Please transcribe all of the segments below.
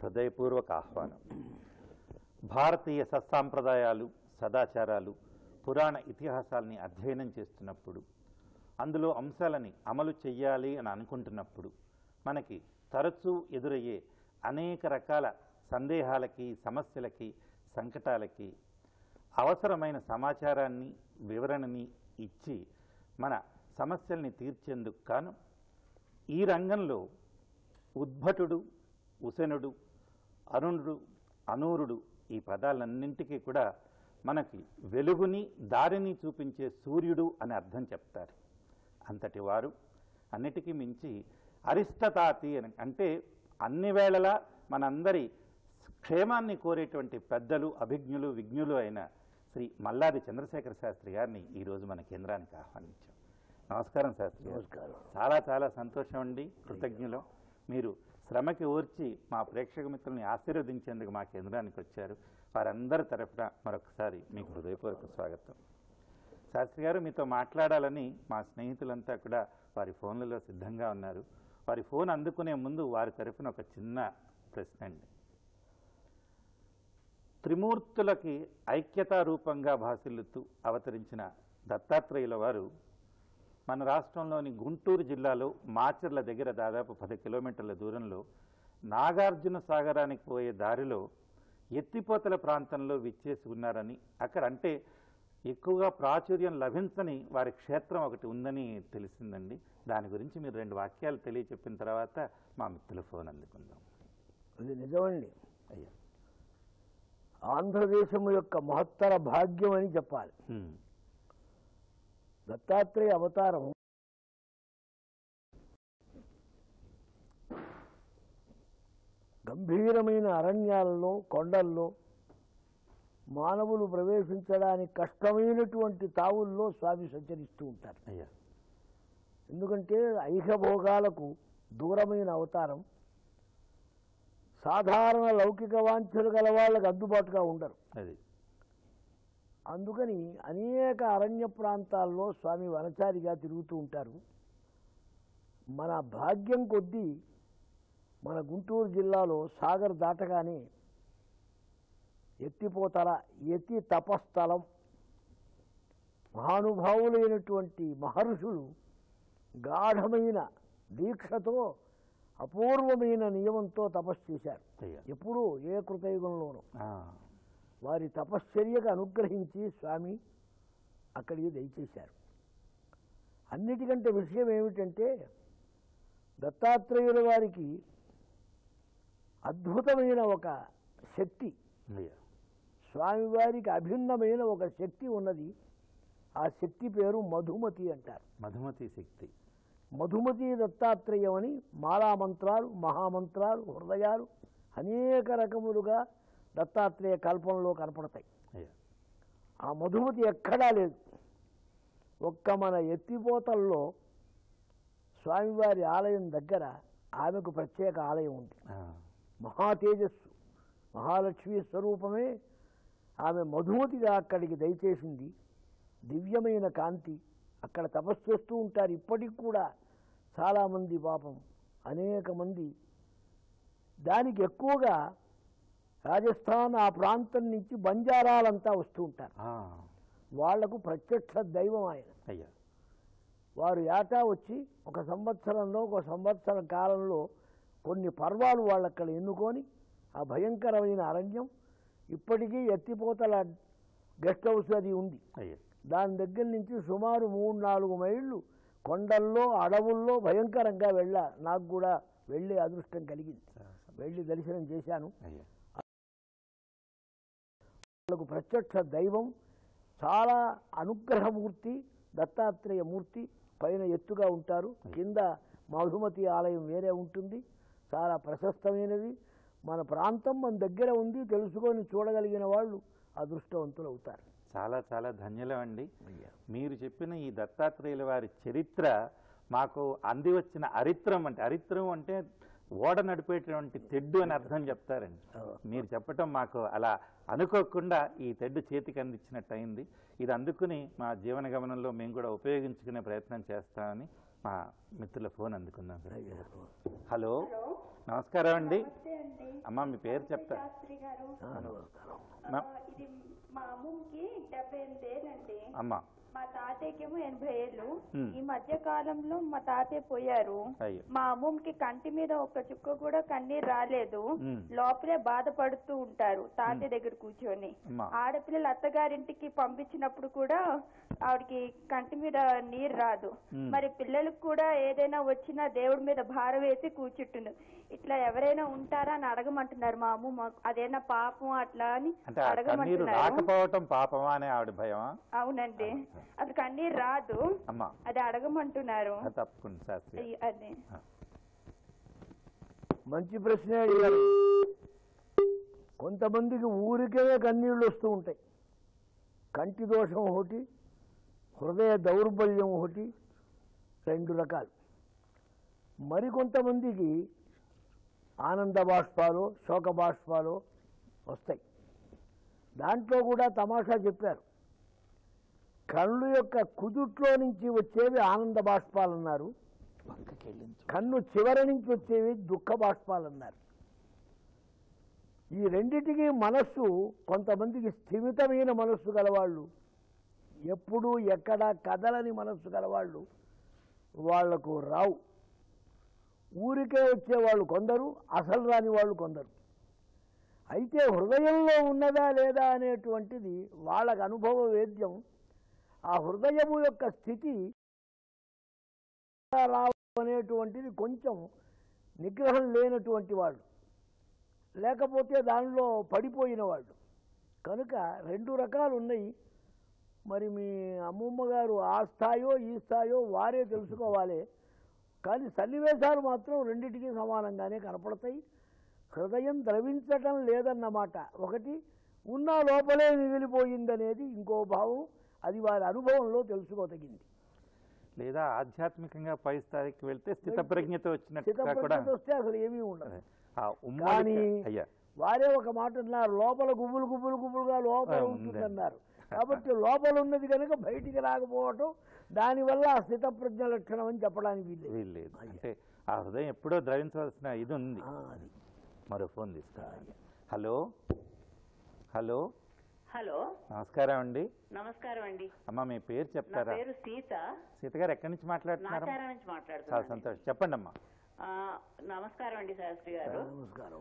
హృదయపూర్వక ఆహ్వానం భారతీయ సత్సాంప్రదాయాలు సదాచారాలు పురాణ ఇతిహాసాల్ని అధ్యయనం చేస్తున్నప్పుడు అందులో అంశాలని అమలు చెయ్యాలి అని అనుకుంటున్నప్పుడు మనకి తరచూ ఎదురయ్యే అనేక రకాల సందేహాలకి సమస్యలకి సంకటాలకి అవసరమైన సమాచారాన్ని వివరణని ఇచ్చి మన సమస్యల్ని తీర్చేందుకు కాను ఈ రంగంలో ఉద్భటుడు ఉసనుడు అరుణుడు అనూరుడు ఈ పదాలన్నింటికీ కూడా మనకి వెలుగుని దారిని చూపించే సూర్యుడు అని అర్థం చెప్తారు అంతటి వారు అన్నిటికీ మించి అరిష్టతాతి అని అంటే అన్ని వేళలా మనందరి క్షేమాన్ని కోరేటువంటి పెద్దలు అభిజ్ఞులు విజ్ఞులు అయిన శ్రీ మల్లాది చంద్రశేఖర శాస్త్రి గారిని ఈరోజు మన కేంద్రానికి ఆహ్వానించాం నమస్కారం శాస్త్రి గారు. నమస్కారం. చాలా చాలా సంతోషం అండి కృతజ్ఞులం మీరు శ్రమకి ఓర్చి మా ప్రేక్షక మిత్రుల్ని ఆశీర్వదించేందుకు మా కేంద్రానికి వచ్చారు వారందరి తరఫున మరొకసారి మీకు హృదయపూర్వక స్వాగతం శాస్త్రి గారు మీతో మాట్లాడాలని మా స్నేహితులంతా కూడా వారి ఫోన్లలో సిద్ధంగా ఉన్నారు వారి ఫోన్ అందుకునే ముందు వారి తరఫున ఒక చిన్న ప్రశ్న అండి త్రిమూర్తులకి ఐక్యతా రూపంగా భాసిల్లుతూ అవతరించిన దత్తాత్రేయుల వారు మన రాష్ట్రంలోని గుంటూరు జిల్లాలో మాచర్ల దగ్గర దాదాపు పది కిలోమీటర్ల దూరంలో నాగార్జున సాగరానికి పోయే దారిలో ఎత్తిపోతల ప్రాంతంలో విచ్చేసి ఉన్నారని అక్కడ అంటే ఎక్కువగా ప్రాచుర్యం లభించని వారి క్షేత్రం ఒకటి ఉందని తెలిసిందండి దాని గురించి మీరు రెండు వాక్యాలు తెలియచెప్పిన తర్వాత మా మిత్రుల ఫోన్ అందుకుందాం అది నిజమండి అయ్యా ఆంధ్రదేశము యొక్క మహత్తర భాగ్యం అని చెప్పాలి హ్మ్. దత్తాత్రేయ అవతారం గంభీరమైన అరణ్యాలలో కొండల్లో మానవులు ప్రవేశించడానికి కష్టమైనటువంటి తావుల్లో స్వామి సంచరిస్తూ ఉంటారు అయ్యా ఎందుకంటే ఐహభోగాలకు దూరమైన అవతారం సాధారణ లౌకిక వాంఛలు గల వాళ్ళకు అందుబాటుగా ఉండరు అది అందుకని అనేక అరణ్య ప్రాంతాల్లో స్వామి వనచారిగా తిరుగుతూ ఉంటారు మన భాగ్యం కొద్దీ మన గుంటూరు జిల్లాలో సాగర్ దాటగానే ఎత్తిపోతల ఎత్తి తపస్థలం మహానుభావులైనటువంటి మహర్షులు గాఢమైన దీక్షతో అపూర్వమైన నియమంతో తపస్సు చేశారు అయ్యా ఎప్పుడూ ఏ కృతయుగంలోనూ ఆ, వారి తపశ్చర్యకు అనుగ్రహించి స్వామి అక్కడికి దయచేశారు అన్నిటికంటే విషయం ఏమిటంటే దత్తాత్రేయుల వారికి అద్భుతమైన ఒక శక్తి అయ్యా స్వామివారికి అభిన్నమైన ఒక శక్తి ఉన్నది ఆ శక్తి పేరు మధుమతి అంటారు మధుమతి శక్తి మధుమతి దత్తాత్రేయం అని మాలామంత్రాలు మహామంత్రాలు హృదయాలు అనేక రకములుగా దత్తాత్రేయ కల్పంలో కనపడతాయి అయ్యా ఆ మధుమతి ఎక్కడా లేదు ఒక్క మన ఎత్తిపోతల్లో స్వామివారి ఆలయం దగ్గర ఆమెకు ప్రత్యేక ఆలయం ఉంది ఆ, మహా తేజస్సు మహాలక్ష్మి స్వరూపమే ఆమె మధుమతిగా అక్కడికి దయచేసింది దివ్యమైన కాంతి అక్కడ తపస్సు చేస్తూ ఉంటారు ఇప్పటికి కూడా చాలామంది పాపం అనేక మంది దానికి ఎక్కువగా రాజస్థాన్ ఆ ప్రాంతం నుంచి బంజారాలంతా వస్తూ ఉంటారు ఆ, వాళ్లకు ప్రత్యక్ష దైవం ఆయన అయ్యా వారు ఏటా వచ్చి ఒక సంవత్సరంలో ఒక సంవత్సర కాలంలో కొన్ని పర్వాలు వాళ్ళు అక్కడ ఎన్నుకొని ఆ భయంకరమైన అరణ్యం ఇప్పటికీ ఎత్తిపోతల గెస్ట్ హౌస్ అది ఉంది అయ్యా దాని దగ్గర నుంచి సుమారు మూడు నాలుగు మైళ్ళు కొండల్లో అడవుల్లో భయంకరంగా వెళ్ళా నాకు కూడా వెళ్ళే అదృష్టం కలిగింది వెళ్ళి దర్శనం చేశాను అయ్యా వాళ్ళకు ప్రత్యక్ష దైవం చాలా అనుగ్రహమూర్తి దత్తాత్రేయ మూర్తి పైన ఎత్తుగా ఉంటారు కింద మధుమతి ఆలయం వేరే ఉంటుంది చాలా ప్రశస్తమైనది మన ప్రాంతం మన దగ్గర ఉంది తెలుసుకొని చూడగలిగిన వాళ్ళు అదృష్టవంతులు అవుతారు చాలా చాలా ధన్యులం అండి మీరు చెప్పిన ఈ దత్తాత్రేయుల వారి చరిత్ర మాకు అంది వచ్చిన అరిత్రం అంటే అరిత్రం అంటే ఓడ నడిపేటువంటి తెడ్డు అని అర్థం చెప్తారండి మీరు చెప్పటం మాకు అలా అనుకోకుండా ఈ తెడ్డు చేతికి అందించినట్టు అయింది ఇది అందుకుని మా జీవన గమనంలో మేము కూడా ఉపయోగించుకునే ప్రయత్నం చేస్తామని మా మిత్రుల ఫోన్ అందుకుందాం సార్ హలో నమస్కారం అండి నమస్తే అండి అమ్మా మీ పేరు చెప్తా శాస్త్రి గారు ఆ, నమస్కారం ఆ, ఇది మా అమ్మకి డెబ్బై ఎనిమిది ఏళ్ళండి అమ్మా మా తాతయ్యకేమో ఎనభై ఏళ్ళు హ్మ్. ఈ మధ్య కాలంలో మా తాతయ్య పోయారు అయ్యో మా అమ్మకి కంటి మీద ఒక చుక్క కూడా కన్నీరు రాలేదు హ్మ్. లోపలే బాధపడుతూ ఉంటారు తాతయ్య దగ్గర కూర్చొని అమ్మా ఆడపిల్లలు అత్తగారింటికి పంపించినప్పుడు కూడా ఆవిడకి కంటి మీద నీరు రాదు హ్మ్. మరి పిల్లలకు కూడా ఏదైనా వచ్చినా దేవుడి మీద భారం వేసి కూర్చుంటుంది ఇట్లా ఎవరైనా ఉంటారా అని అడగమంటున్నారు మా అమ్మ మాకు అదేనా పాపం అట్లా అని అంటే ఆ కన్నీరు అడగమంటున్నారు రాకపోవటం పాపమా అనే ఆవిడ భయమా అవునండి అసలు కన్నీరు రాదు అమ్మా అది అడగమంటున్నారు అది తప్పకుండా శాస్త్రి గారు. అయ్య- అదే మంచి ప్రశ్నే అడిగారు కొంతమందికి ఊరికే కన్నీళ్ళు వస్తూ ఉంటాయి కంటి దోషం ఒకటి హృదయ దౌర్బల్యం ఒకటి రెండు రకాలు మరికొంతమందికి ఆనంద బాష్పాలు శోక బాష్పాలు వస్తాయి దాంట్లో కూడా తమాషా చెప్పారు కళ్ళు యొక్క కుదుట్లో నుంచి వచ్చేవి ఆనంద బాష్పాలు అన్నారు కన్ను చివరి నుంచి వచ్చేవి దుఃఖ బాష్పాలు అన్నారు ఈ రెండిటికి మనస్సు కొంతమందికి స్థిమితమైన మనస్సు గలవాళ్ళు ఎప్పుడూ ఎక్కడ కదలని మనస్సు గలవాళ్ళు వాళ్లకు రావు ఊరికే వచ్చేవాళ్ళు కొందరు అసలు రాని వాళ్ళు కొందరు అయితే హృదయంలో ఉన్నదా లేదా అనేటువంటిది వాళ్ళకు అనుభవ వేద్యం ఆ హృదయము యొక్క స్థితి రావు అనేటువంటిది కొంచెం నిగ్రహం లేనటువంటి వాళ్ళు లేకపోతే దానిలో పడిపోయిన వాళ్ళు కనుక రెండు రకాలు ఉన్నాయి మరి మీ అమ్మమ్మ గారు ఆ స్థాయో ఈ స్థాయో వారే తెలుసుకోవాలి కానీ సన్నివేశాలు మాత్రం రెండిటికి సమానంగానే కనపడతాయి హృదయం ద్రవించటం లేదన్నమాట ఒకటి ఉన్న లోపలే మిగిలిపోయిందనేది ఇంకో భావం అది వారి అనుభవంలో తెలుసుకోదగింది లేదా ఆధ్యాత్మికంగా పై స్థాయికి వెళ్తే స్థితప్రజ్ఞత వచ్చినట్టుగా కూడా చిత్తప్రజ్ఞత వస్తే అసలు ఏమీ ఉండదు ఆ ఉమ్మడి కానీ అయ్యా వారే ఒక మాట అన్నారు లోపల గుబులు గుబులు గుబులుగా లోపల ఆ, ఉంది. ఉంటుందన్నారు కాబట్టి లోపల ఉన్నది కనుక బయటికి రాకపోవటం దానివల్ల ఆ స్థితప్రజ్ఞ లక్షణం అని చెప్పడానికి వీల్లేదు వీల్లేదు అంటే ఆ హృదయం ఎప్పుడో ద్రవించవలసిన ఇది ఉంది ఆ, అది మరో ఫోన్ తీసుకురా హలో హలో హలో నమస్కారం అండి నమస్కారం అండి అమ్మ మీ పేరు నా చెప్తారా పేరు సీత సీత గారు ఎక్కడి నుంచి మాట్లాడుతున్నారు నాచారం నుంచి చాలా మాట్లాడుతున్నాను సంతోషం చెప్పండి అమ్మా ఆ, నమస్కారం అండి శాస్త్రి గారు నమస్కారం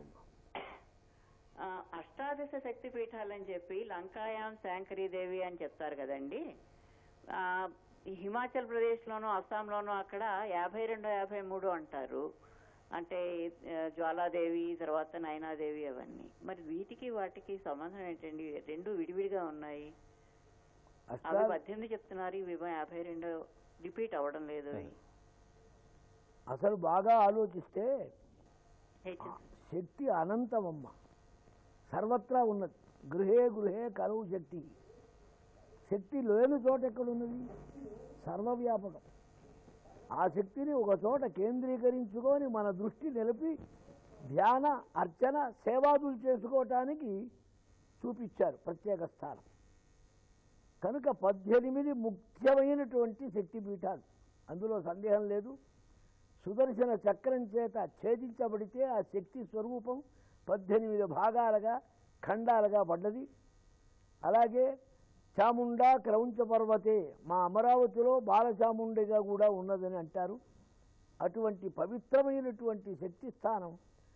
ఆ, అష్టాదశ శక్తి పీఠాలని చెప్పి లంకాయాం శాంకరీదేవి అని చెప్తారు కదండి ఆ, ఈ హిమాచల్ ప్రదేశ్లోను అస్సాంలోను అక్కడ యాభై రెండు యాభై మూడు అంటారు అంటే ఆ, జ్వాలాదేవి తర్వాత నయనాదేవి అవన్నీ మరి వీటికి వాటికి సంబంధం ఏంటండి రెండు విడివిడిగా ఉన్నాయి అవి అష్టా పద్దెనిమిది చెప్తున్నారు ఇవి యాభై రెండు రిపీట్ అవ్వడం లేదు అసలు బాగా ఆలోచిస్తే హెచ్ శక్తి అనంతమమ్మ సర్వత్రా ఉన్నది గృహే గృహే కరువు శక్తి శక్తి లేని చోట ఎక్కడున్నది సర్వవ్యాపకం ఆ శక్తిని ఒక చోట కేంద్రీకరించుకొని మన దృష్టి నిలిపి ధ్యాన అర్చన సేవాదులు చేసుకోవటానికి చూపించారు ప్రత్యేక స్థానం కనుక పద్దెనిమిది ముఖ్యమైనటువంటి శక్తి పీఠాలు అందులో సందేహం లేదు సుదర్శన చక్రం చేత ఛేదించబడితే ఆ శక్తి స్వరూపం పద్దెనిమిది భాగాలుగా ఖండాలుగా పడ్డది అలాగే చాముండా క్రౌంచ పర్వతే మా అమరావతిలో బాలచాముండిగా కూడా ఉన్నదని అంటారు అటువంటి పవిత్రమైనటువంటి శక్తి స్థానం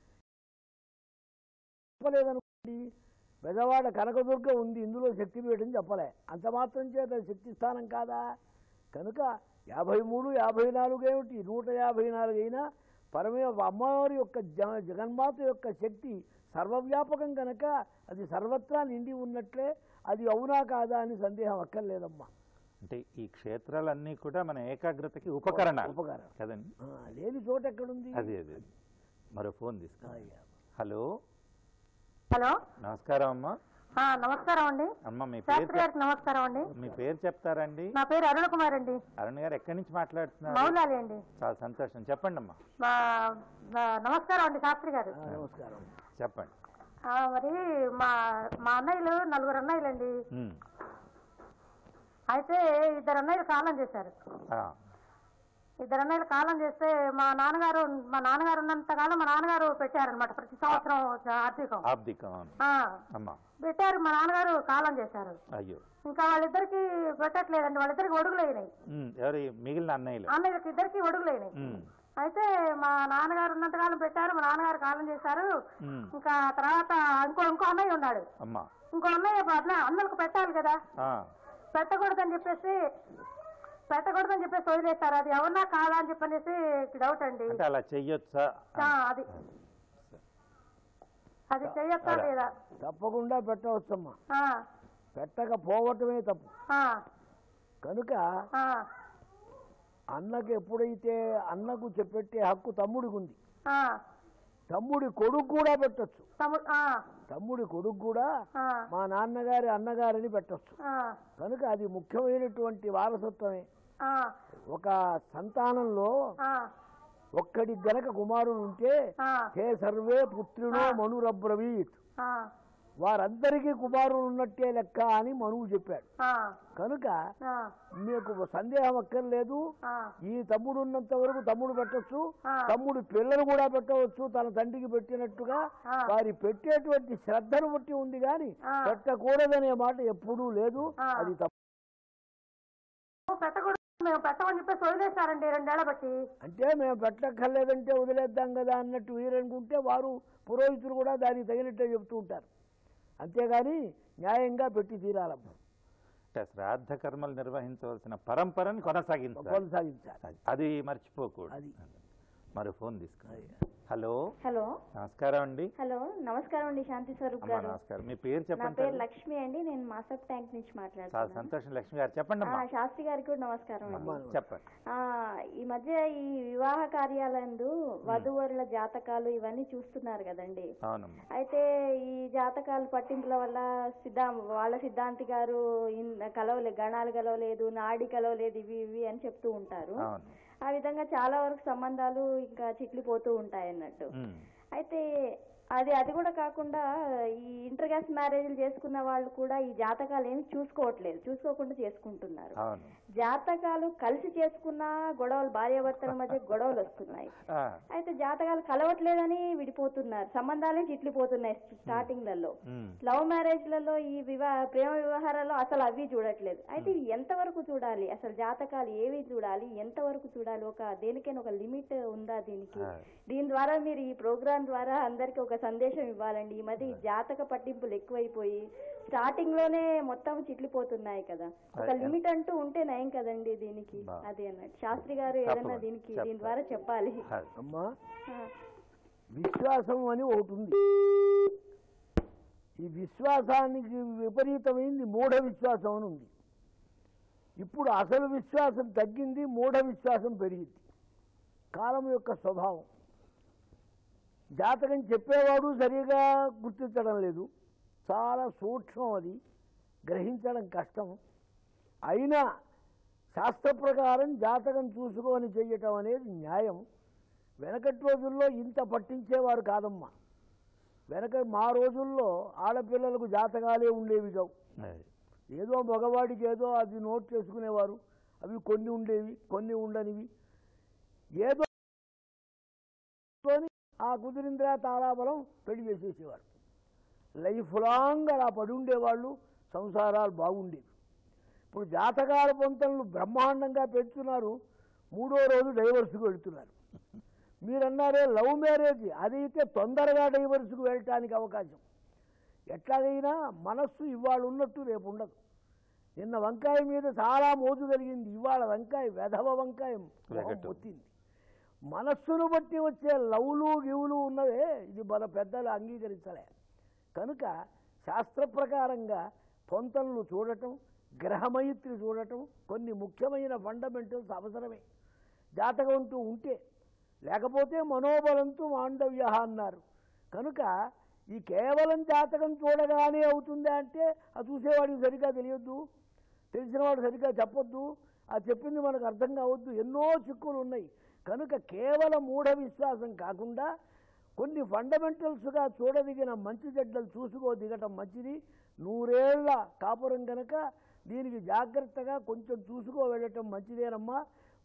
చెప్పలేదనుకోండి పెదవాడ కనకదుర్గ ఉంది ఇందులో శక్తిపీఠం చెప్పలే అంత మాత్రం చేత శక్తి స్థానం కాదా కనుక యాభై మూడు యాభై నాలుగు ఏమిటి నూట యాభై నాలుగు అయినా పరమే అమ్మవారి యొక్క జ జగన్మాత యొక్క శక్తి సర్వవ్యాపకం కనుక అది సర్వత్రా నిండి ఉన్నట్లే అది అవునా కాదా అని సందేహం అక్కర్లేదమ్మా అంటే ఈ క్షేత్రాలన్నీ కూడా మన ఏకాగ్రతకి ఉపకరణాలు ఉపకరణం. కదండి ఆ, లేని చోట ఎక్కడుంది అదే అదే మరో ఫోన్ తీసుకురా అయ్యా. హలో హలో నమస్కారం అమ్మా ఆ, నమస్కారం అండి అమ్మ మీ పేరు శాస్త్రి చెప్- గారికి నమస్కారం అండి మీ పేరు చెప్తారండి నా పేరు అరుణ కుమార్ అండి అరుణ్ గారు ఎక్కడి నుంచి మాట్లాడుతున్నారు మౌలాలి అండి చాలా సంతోషం చెప్పండి అమ్మా మా- మా- నమస్కారం అండి శాస్త్రి గారు ఆ, నమస్కారం చెప్పండి ఆ, మరి మా మా అన్నయ్యలు నలుగురు అన్నయ్యలండి ఉమ్. అయితే ఇద్దరు అన్నయ్యలు కాలం చేశారు ఆ, ఇద్దరు అన్నయ్యలు కాలం చేస్తే మా నాన్నగారు మా నాన్నగారు ఉన్నంత కాలం మా నాన్నగారు పెట్టారనమాట ప్రతి సంవత్సరం ఆర్థికం ఆబ్దికం అవును ఆ, అమ్మా పెట్టారు మా నాన్నగారు కాలం చేశారు అయ్యో ఇంకా వాళ్ళిద్దరికి పెట్టట్లేదండి వాళ్ళిద్దరికి ఒడుగులు అయినాయి ఉమ్, ఎవరి మిగిలిన అన్నయ్యలు అన్నయ్యకి ఇద్దరికి ఒడుగులు అయినాయి ఉమ్, అయితే మా నాన్నగారు ఉన్నంతకాలం పెట్టారు మా నాన్నగారు కాలం చేశారు ఉమ్, ఇంకా తర్వాత ఇంకో ఇంకో అన్నయ్య ఉన్నాడు అమ్మా ఇంకో అన్నయ్య అట్లా అన్నలకు పెట్టాలి కదా ఆ, పెట్టకూడదని చెప్పేసి పెట్టకూడదని చెప్పేసి వదిలేస్తారు అది ఎవరన్నా కాదా అని చెప్పనేసి డౌట్ అండి అంటే అలా చెయ్యొచ్చా ఆ, అది అది చెయ్యొచ్చా అలా. లేదా తప్పకుండా పెట్టవచ్చమ్మా ఆ, పెట్టకపోవటమే తప్పు ఆ, కనుక ఆ, అన్నకి ఎప్పుడైతే అన్నకు చెప్పెట్టే హక్కు తమ్ముడికి ఉంది ఆ, తమ్ముడి కొడుకు కూడా పెట్టొచ్చు తమ్ముడు ఆ, తమ్ముడి కొడుకు కూడా ఆ, మా నాన్నగారి అన్నగారిని పెట్టొచ్చు ఆ, కనుక అది ముఖ్యమైనటువంటి వారసత్వమే ఆ, ఒక సంతానంలో ఆ, ఒక్కడి గనక కుమారుడు ఉంటే ఆ, హే సర్వే పుత్రునో మనురబ్రవీత్ ఆ, వారందరికీ కుమారుడు ఉన్నట్టే లెక్క అని మనువు చెప్పాడు ఆ, కనుక ఆ, మీకు సందేహం అక్కర్లేదు ఆ, ఈ తమ్ముడు ఉన్నంత వరకు తమ్ముడు పెట్టొచ్చు ఆ. తమ్ముడు పిల్లలు కూడా పెట్టవచ్చు తన తండ్రికి పెట్టినట్టుగా ఆ. వారి పెట్టేటువంటి శ్రద్ధను బట్టి ఉంది కానీ ఆ. పెట్టకూడదనే మాట ఎప్పుడూ లేదు ఆ. అది తప్పు పెట్టకూడదు మేము పెట్టమని చెప్పేసి వదిలేస్తారండి రెండేళ్ల బట్టి అంటే మేము పెట్టక్కర్లేదంటే వదిలేద్దాం కదా అన్నట్టు వీరనుకుంటే వారు పురోహితులు కూడా దానికి తగినట్టే చెబుతూ ఉంటారు అంతేగాని న్యాయంగా పెట్టి తీరాలమ్మ అంటే శ్రాద్ధ కర్మలు నిర్వహించవలసిన పరంపరని కొనసాగించాలి కొనసాగించాలి అది- అది మర్చిపోకూడదు అది. మరో ఫోన్ తీసుకున్నాయి హలో హలో నమస్కారం అండి హలో నమస్కారం అండి శాంతి స్వరూప్ అమ్మా గారు నమస్కారం మీ పేరు నా చెప్పండి పేరు తల్లి. లక్ష్మి అండి నేను మాసప్ ట్యాంక్ నుంచి చాలా మాట్లాడుతున్నాను సంతోషం లక్ష్మి గారు చెప్పండి ఆ, అమ్మా శాస్త్రి గారికి కూడా నమస్కారం అండి చెప్పండి ఆ, ఈ మధ్య ఈ వివాహ కార్యాలందు వధువరుల జాతకాలు ఇవన్నీ చూస్తున్నారు కదండి అవునమ్మా అయితే ఈ జాతకాలు పట్టింపుల వల్ల సిద్ధా వాళ్ళ సిద్ధాంతి గారు ఇన్- కలవలే గణాలు కలవలేదు నాడి కలవలేదు ఇవి ఇవి అని చెప్తూ ఉంటారు అవును ఆ విధంగా చాలా వరకు సంబంధాలు ఇంకా చిట్లిపోతూ ఉంటాయి అన్నట్టు ఉమ్, అయితే అది అది కూడా కాకుండా ఈ ఇంటర్ క్యాస్ట్ మ్యారేజ్లు చేసుకున్న వాళ్ళు కూడా ఈ జాతకాలు ఏమి చూసుకోవట్లేదు చూసుకోకుండా చేసుకుంటున్నారు అవును జాతకాలు కలిసి చేసుకున్న గొడవలు భార్యాభర్తల మధ్య గొడవలు వస్తున్నాయి ఆ, అయితే జాతకాలు కలవట్లేదని విడిపోతున్నారు సంబంధాలే చిట్లిపోతున్నాయి స్టార్టింగ్లలో ఉమ్, లవ్ మ్యారేజ్లలో ఈ వివాహ ప్రేమ వ్యవహారాల్లో అసలు అవి చూడట్లేదు అయితే ఇది ఎంతవరకు చూడాలి అసలు జాతకాలు ఏవి చూడాలి ఎంతవరకు చూడాలి ఒక దేనికైనా ఒక లిమిట్ ఉందా దీనికి ఆ. దీని ద్వారా మీరు ఈ ప్రోగ్రాం ద్వారా అందరికి ఒక సందేశం ఇవ్వాలండి ఈ మధ్య ఈ జాతక పట్టింపులు ఎక్కువైపోయి స్టార్టింగ్ లోనే మొత్తం చిట్లిపోతున్నాయి కదా ఒక అదే. లిమిట్ అంటూ ఉంటే నయం కదండి దీనికి బా. అదే అన్నట్టు శాస్త్రి గారు ఏదైనా తప్పకుండా. దీనికి చెప్తారు. దీని ద్వారా చెప్పాలి అది. అమ్మా ఆ, విశ్వాసం అని ఒకటి ఉంది ఈ విశ్వాసానికి విపరీతమైంది మూఢ విశ్వాసం అని ఉంది ఇప్పుడు అసలు విశ్వాసం తగ్గింది మూఢ విశ్వాసం పెరిగింది కాలం యొక్క స్వభావం జాతకం చెప్పేవాడు సరిగా గుర్తించడం లేదు చాలా సూక్ష్మం అది గ్రహించడం కష్టం అయినా శాస్త్ర ప్రకారం జాతకం చూసుకొని చెయ్యటం అనేది న్యాయం వెనకటి రోజుల్లో ఇంత పట్టించేవారు కాదమ్మా వెనక మా రోజుల్లో ఆడపిల్లలకు జాతకాలే ఉండేవి కావు అది. ఏదో మగవాడికి ఏదో అది నోట్ చేసుకునేవారు అవి కొన్ని ఉండేవి కొన్ని ఉండనివి ఏదో ఆ కుదిరింద్రా తాళాబలం పెళ్లి చేసేసేవారు లైఫ్ లాంగ్ అలా పడి ఉండేవాళ్ళు సంసారాలు బాగుండేవి ఇప్పుడు జాతకాల పొంతలను బ్రహ్మాండంగా పెడుతున్నారు మూడో రోజు డైవర్స్కి వెళ్తున్నారు మీరన్నారే లవ్ మ్యారేజ్ అదైతే తొందరగా డైవర్స్కి వెళ్ళటానికి అవకాశం ఎట్లాగైనా మనస్సు ఇవాళ ఉన్నట్టు రేపు ఉండదు నిన్న వంకాయ మీద చాలా మోజు కలిగింది ఇవాళ వంకాయ వెధవ వంకాయ మొహం వెగటు. పొత్తింది మనస్సును బట్టి వచ్చే లవ్లు గివులు ఉన్నవే ఇది మన పెద్దలు అంగీకరించలే కనుక శాస్త్ర ప్రకారంగా పొంతలను చూడటం గ్రహమైత్రి చూడటం కొన్ని ముఖ్యమైన ఫండమెంటల్స్ అవసరమే జాతకం అంటూ ఉంటే లేకపోతే మనోబలంతో మాండవ్య అన్నారు కనుక ఈ కేవలం జాతకం చూడగానే అవుతుందా అంటే అది చూసేవాడికి సరిగ్గా తెలియద్దు తెలిసినవాడు సరిగ్గా చెప్పొద్దు ఆ చెప్పింది మనకు అర్థం కావద్దు ఎన్నో చిక్కులు ఉన్నాయి కనుక కేవలం మూఢ విశ్వాసం కాకుండా కొన్ని ఫండమెంటల్స్గా చూడదిగిన మంచి చెడ్డలు చూసుకో దిగటం మంచిది నూరేళ్ల కాపురం కనుక దీనికి జాగ్రత్తగా కొంచెం చూసుకో వెళ్ళటం మంచిదేనమ్మా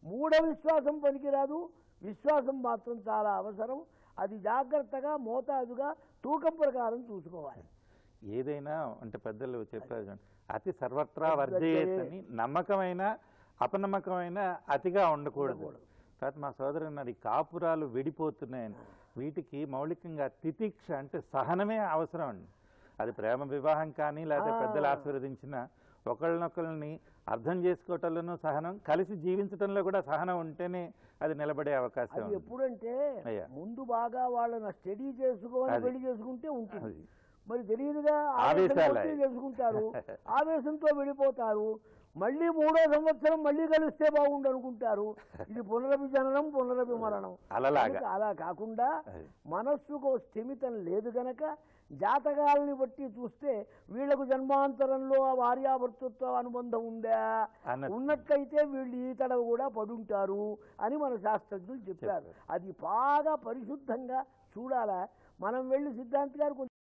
మూఢ విశ్వాసం పనికిరాదు విశ్వాసం మాత్రం చాలా అవసరం అది జాగ్రత్తగా మోతాదుగా తూకం ప్రకారం చూసుకోవాలి ఏదైనా అంటే పెద్దలు చెప్పారు చూడండి, అతి సర్వత్రా వర్జయేత్ అని నమ్మకమైన అపనమ్మకమైన అతిగా ఉండకూడదు తర్వాత మా సోదరు అన్నారు ఈ కాపురాలు విడిపోతున్నాయని వీటికి మౌలికంగా తితిక్ష అంటే సహనమే అవసరం అండి అది ప్రేమ వివాహం కానీ లేకపోతే ఆ. పెద్దలు ఆశీర్వదించిన ఒకళ్ళనొకళ్ళని అర్థం చేసుకోవటంలోనూ సహనం కలిసి జీవించటంలో కూడా సహనం ఉంటేనే అది నిలబడే అవకాశం అది ఉంది. ఎప్పుడంటే అయ్యా. ముందు బాగా వాళ్ళని స్టడీ చేసుకొని అది. పెళ్లి చేసుకుంటే ఉంటుంది అది. మరి తెలియదుగా ఆవేశాలు ఆవేశంతో అవి. చేసుకుంటారు ఆవేశంతో విడిపోతారు మళ్ళీ మూడో సంవత్సరం మళ్ళీ కలిస్తే బాగుండు అనుకుంటారు ఇది పునరభి జననం పునరభి మరణం అలలాగా. కనుక అలా కాకుండా అది. మనస్సుకు స్థిమితం లేదు గనక జాతకాలని బట్టి చూస్తే వీళ్లకు జన్మాంతరంలో ఆ భార్యాభర్తృత్వ అనుబంధం ఉందా అన్నట్టు. ఉన్నట్లయితే వీళ్ళు ఈ తడవ కూడా పడుంటారు అని మన శాస్త్రజ్ఞులు చెప్పారు చెప్పారు. అది బాగా పరిశుద్ధంగా చూడాలా మనం వెళ్ళి సిద్ధాంతి గారు కొంచెం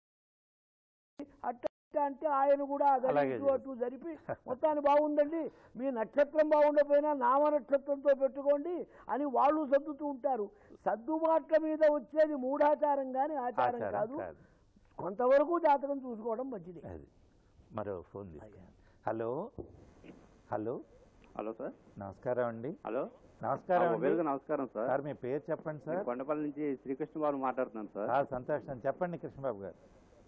అట్ట ఇట్ట అంటే ఆయన కూడా అది అలాగే ఇటు అటు జరిపి మొత్తాన్ని బాగుందండి మీ నక్షత్రం బాగుండకపోయినా నామ నక్షత్రంతో పెట్టుకోండి అని వాళ్ళు సర్దుతూ ఉంటారు సర్దుబాట్ల మీద వచ్చేది మూఢాచారం కానీ ఆచారం ఆచారం కాదు కాదు కొంతవరకు జాతకం చూసుకోవడం మంచిది అది మరో ఫోన్ తీసుకున్నాను హలో హలో హలో సార్ నమస్కారం అండి హలో నమస్కారం ఆ, అండి మొబైల్గా నమస్కారం సార్ సార్ మీ పేరు చెప్పండి నేను సార్ కొండపల్లి నుంచి శ్రీకృష్ణ బాబు మాట్లాడుతున్నాను సార్ ఆ, సంతోషం చెప్పండి కృష్ణబాబు గారు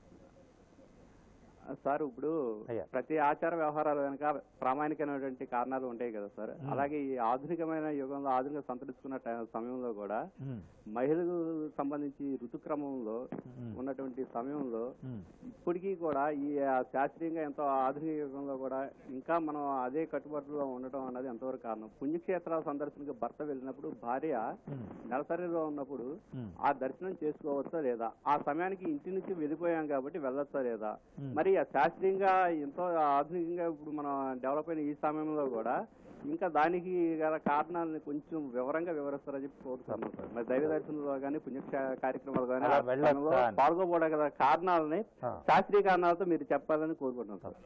ఆ, సార్ ఇప్పుడు అయ్యా. ప్రతి ఆచార వ్యవహారాల వెనుక ప్రామాణికమైనటువంటి కారణాలు ఉంటాయి కదా సార్ మ్మ్. అలాగే ఈ ఆధునికమైన యుగంలో ఆధునిక సంతరించుకున్న టై- సమయంలో కూడా ఉమ్, మహిళలకు సంబంధించి ఋతుక్రమంలో ఉమ్, ఉన్నటువంటి సమయంలో ఉమ్, ఇప్పటికీ కూడా ఈ ఆ, శాస్త్రీయంగా ఎంతో ఆధునిక యుగంలో కూడా ఇంకా మనం అదే కట్టుబాటులో ఉండటం అన్నది ఎంతవరకు కారణం పుణ్యక్షేత్రాల సందర్శనకు భర్త వెళ్ళినప్పుడు భార్య ఉమ్, నెలసరిలో ఉన్నప్పుడు ఉమ్, ఆ దర్శనం చేసుకోవచ్చా లేదా ఆ సమయానికి ఇంటి నుంచి వెళ్ళిపోయాం కాబట్టి వెళ్ళొచ్చా లేదా ఉమ్. మరి ఆ శాస్త్రీయంగా ఎంతో ఆధునికంగా ఇప్పుడు మనం డెవలప్ అయిన ఈ సమయంలో కూడా ఇంకా దానికి గల కారణాలను కొంచెం వివరంగా వివరిస్తారని చెప్పి కోరుతున్నాను సార్ మరి దైవ దర్శనంలో కానీ పుణ్య కార్యక్రమాలు కానీ అలా ఆ వెళ్ళొచ్చా సమయంలో అని. పాల్గొపోవడం గల కారణాలని ఆ. శాస్త్రీయ కారణాలతో మీరు చెప్పాలని కోరుకుంటున్నాను సార్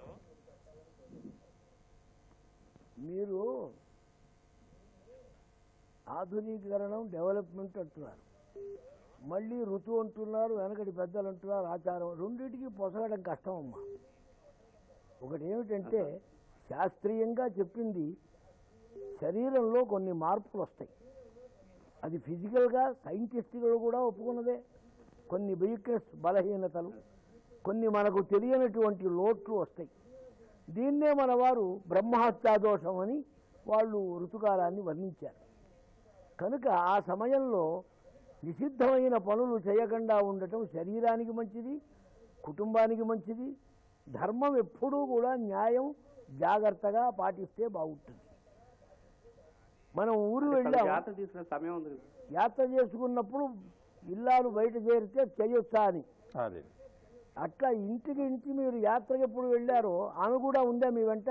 మీరు ఆధునీకరణం డెవలప్మెంట్ అంటున్నారు మళ్ళీ ఋతువు అంటున్నారు వెనకటి పెద్దలు అంటున్నారు ఆచారం రెండింటికి పొసగడం కష్టం అమ్మా ఒకటి ఏమిటంటే శాస్త్రీయంగా చెప్పింది శరీరంలో కొన్ని మార్పులు వస్తాయి అది ఫిజికల్గా సైంటిస్టులు కూడా ఒప్పుకున్నదే కొన్ని వీక్నెస్ బలహీనతలు కొన్ని మనకు తెలియనటువంటి లోట్లు వస్తాయి దీన్నే మన వారు బ్రహ్మహత్యాదోషం అని వాళ్ళు ఋతుకాలాన్ని వర్ణించారు కనుక ఆ సమయంలో నిషిద్ధమైన పనులు చేయకుండా ఉండటం శరీరానికి మంచిది కుటుంబానికి మంచిది ధర్మం ఎప్పుడూ కూడా న్యాయం జాగ్రత్తగా పాటిస్తే బాగుంటుంది మనం ఊరు వెళ్ళాం జాగ్రత్త తీసుకునే సమయం ఉంది కదా. యాత్ర చేసుకున్నప్పుడు ఇల్లాలు బయట చేరితే చేయొచ్చా అని అదే అట్లా ఇంటికి ఇంటి మీరు యాత్రకి ఎప్పుడు వెళ్ళారో ఆమె కూడా ఉందా మీ వెంట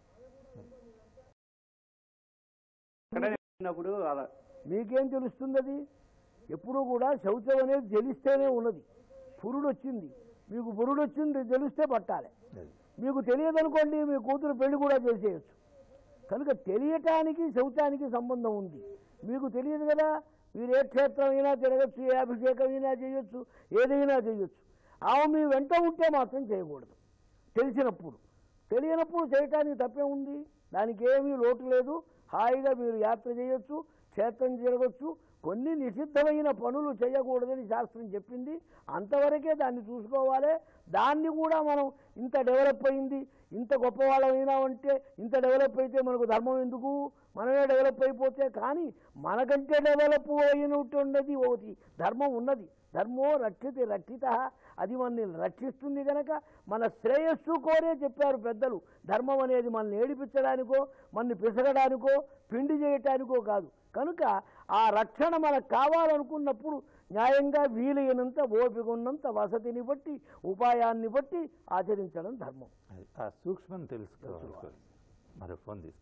ఎక్కడైనా వెళ్ళినప్పుడు అలా మీకేం తెలుస్తుంది అది ఎప్పుడూ కూడా శౌచం అనేది తెలిస్తేనే ఉన్నది పురుడు వచ్చింది మీకు పురుడు వచ్చింది తెలిస్తే పట్టాలి అదే. మీకు తెలియదనుకోండి మీ కూతురు పెళ్లి కూడా చేసేయచ్చు కనుక తెలియటానికి శౌచానికి సంబంధం ఉంది మీకు తెలియదు కదా మీరు ఏ క్షేత్రం అయినా తిరగచ్చు ఏ అభిషేకం అయినా చేయొచ్చు ఏదైనా చేయొచ్చు ఆమె మీ వెంట ఉంటే మాత్రం చేయకూడదు తెలిసినప్పుడు తెలియనప్పుడు చేయటానికి తప్పే ఉంది దానికి ఏమీ లోటు లేదు హాయిగా మీరు యాత్ర చేయొచ్చు క్షేత్రం తిరగచ్చు కొన్ని నిషిద్ధమైన పనులు చేయకూడదని శాస్త్రం చెప్పింది అంతవరకే దాన్ని చూసుకోవాలి దాన్ని కూడా మనం ఇంత డెవలప్ అయింది ఇంత గొప్పవాళ్ళమైనా అంటే ఇంత డెవలప్ అయితే మనకు ధర్మం ఎందుకు మనమే డెవలప్ అయిపోతే కానీ మనకంటే డెవలప్ అయినటువంటిది ఒకటి ధర్మం ఉన్నది ధర్మో రక్షితి రక్షిత అది మనల్ని రక్షిస్తుంది గనక మన శ్రేయస్సు కోరే చెప్పారు పెద్దలు ధర్మం అనేది మనల్ని ఏడిపించడానికో మనల్ని పిసగడానికో పిండి చేయటానికో కాదు కనుక ఆ రక్షణ మనకు కావాలనుకున్నప్పుడు న్యాయంగా వీలైనంత ఓపిక ఉన్నంత వసతిని బట్టి ఉపాయాన్ని బట్టి ఆచరించడం ధర్మం అది. ఆ సూక్ష్మం తెలుసుకోవాలి మరో ఫోన్ తీసుకున్నాను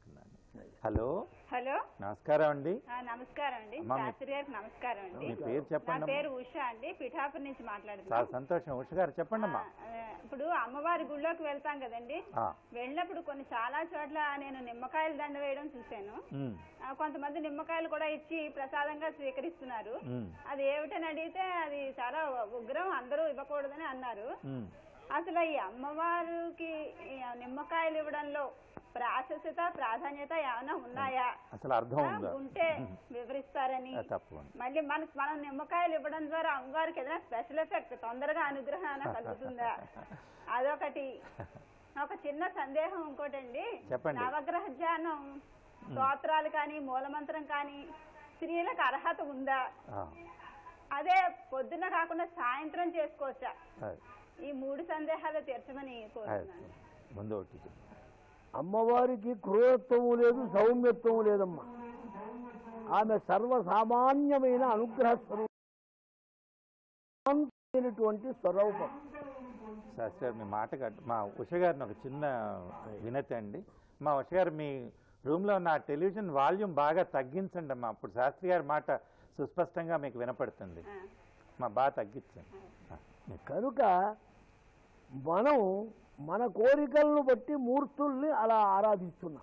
హలో హలో నమస్కారం అండి ఆ, నమస్కారం అండి అమ్మా, మీ- శాస్త్రి గారికి నమస్కారం అండి మీ పేరు నా చెప్పండి పేరు ఉష అండి పిఠాపురం నుంచి చాలా మాట్లాడుతున్నాను సంతోషం ఉష గారు చెప్పండి అమ్మా ఆ, ఇప్పుడు అమ్మవారి గుళ్ళోకి వెళ్తాం కదండి ఆ, వెళ్ళినప్పుడు కొన్ని చాలా చోట్ల నేను నిమ్మకాయలు దండ వేయడం చూశాను ఉమ్, ఆ, కొంతమంది నిమ్మకాయలు కూడా ఇచ్చి ప్రసాదంగా స్వీకరిస్తున్నారు ఉమ్, అది ఏమిటని అడిగితే అది చాలా ఉగ్రం అందరూ ఇవ్వకూడదని అన్నారు ఉమ్. అసలు ఈ అమ్మవారికి ఈ నిమ్మకాయలు ఇవ్వడంలో ప్రాశస్యత ప్రాధాన్యత ఏమైనా ఉన్నాయా అసలు అర్థం ఆ, ఉందా ఉంటే వివరిస్తారని ఆ, తప్పకుండా మళ్ళీ మన మనం నిమ్మకాయలు ఇవ్వడం ద్వారా అమ్మవారికి ఏదైనా స్పెషల్ ఎఫెక్ట్ తొందరగా అనుగ్రహం ఏమైనా కలుగుతుందా అదొకటి ఒక చిన్న సందేహం ఇంకోటండి చెప్పండి. నవగ్రహ ధ్యానం స్తోత్రాలు కానీ మూలమంత్రం కానీ స్త్రీలకు అర్హత ఉందా ఆ, అదే పొద్దున్న కాకుండా సాయంత్రం చేసుకోవచ్చా అది, ఈ మూడు సందేహాలు తీర్చమని అది. కోరుతున్నాను ముందు ఒకటి చెప్పు. అమ్మవారికి క్రూరత్వము లేదు సౌమ్యత్వము లేదమ్మా ఆమె సర్వసామాన్యమైన అనుగ్రహ స్వరూపమైనటువంటి స్వరూపం శాస్త్రి గారు మీ మాట కట్- మా ఉష గారిని ఒక చిన్న వినతి అండి మా ఉష గారు మీ రూమ్లో ఉన్న ఆ టెలివిజన్ వాల్యూమ్ బాగా తగ్గించండి అమ్మా అప్పుడు శాస్త్రి గారి మాట సుస్పష్టంగా మీకు వినపడుతుంది మా బాగా తగ్గించండి ఆ, మీకు. కనుక మనం మన కోరికలను బట్టి మూర్తుల్ని అలా ఆరాధిస్తున్నాం